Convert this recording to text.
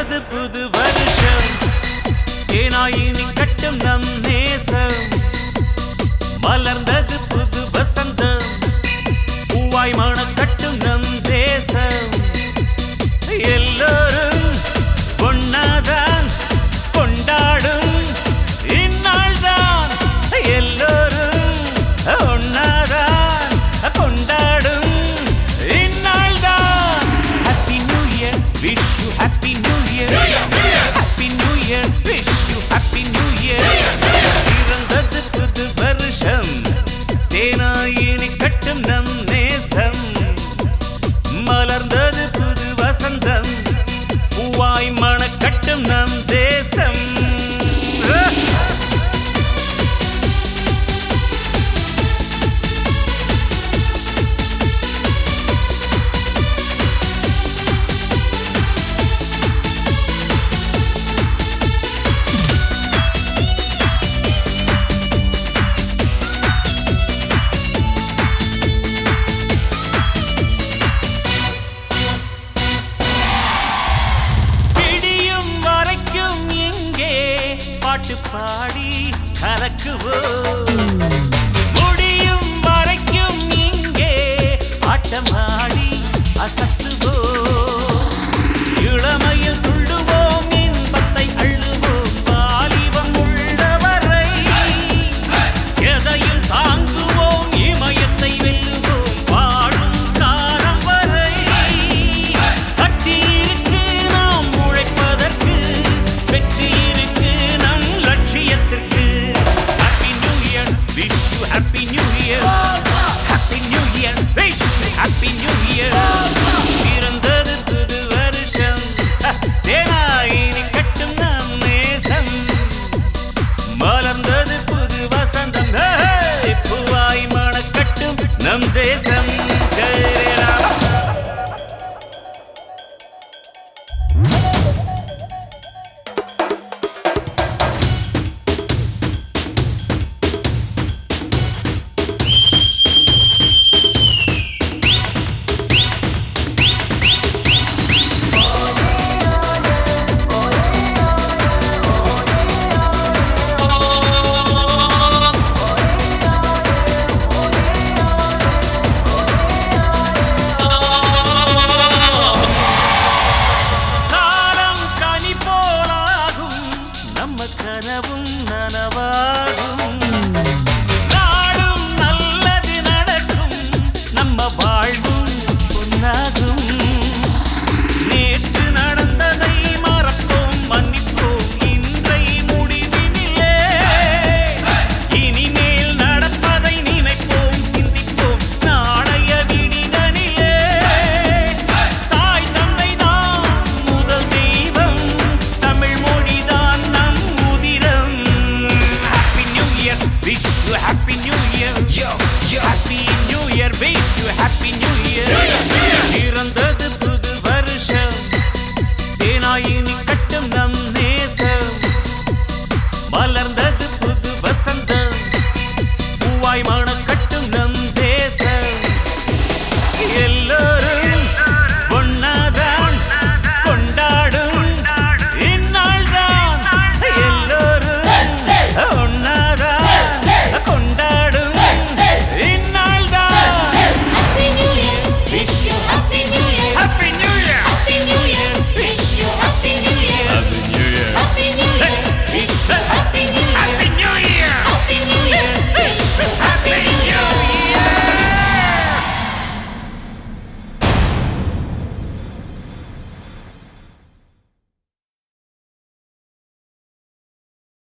மலர்ந்தது புது வருஷம் தேனாயினி கட்டும் நம் நேசம் மலர்ந்தது புது வசந்தம் பூவாய் மணம் கட்டும் நம் தேசம் எல்லோரும் ஒன்னாதான் கொண்டாடும் இந்நாள்தான் எல்லோரும் ஒன்னாதான் கொண்டாடும் இந்நாள்தான் happy new year wish you happy new year happy new year wish you happy new year பிறந்தது புது வருஷம் தேனாயினி கட்டும் நம் நேசம் மலர்ந்தது புது வசந்தம் பூவாய் மணக்கட்டும் நம் தேசம் பிடியும் வரைக்கும் இங்கே பாட்டு பாடி கலக்குவோம் முடியும் வரைக்கும் இங்கே ஆட்டமாடி அசத்த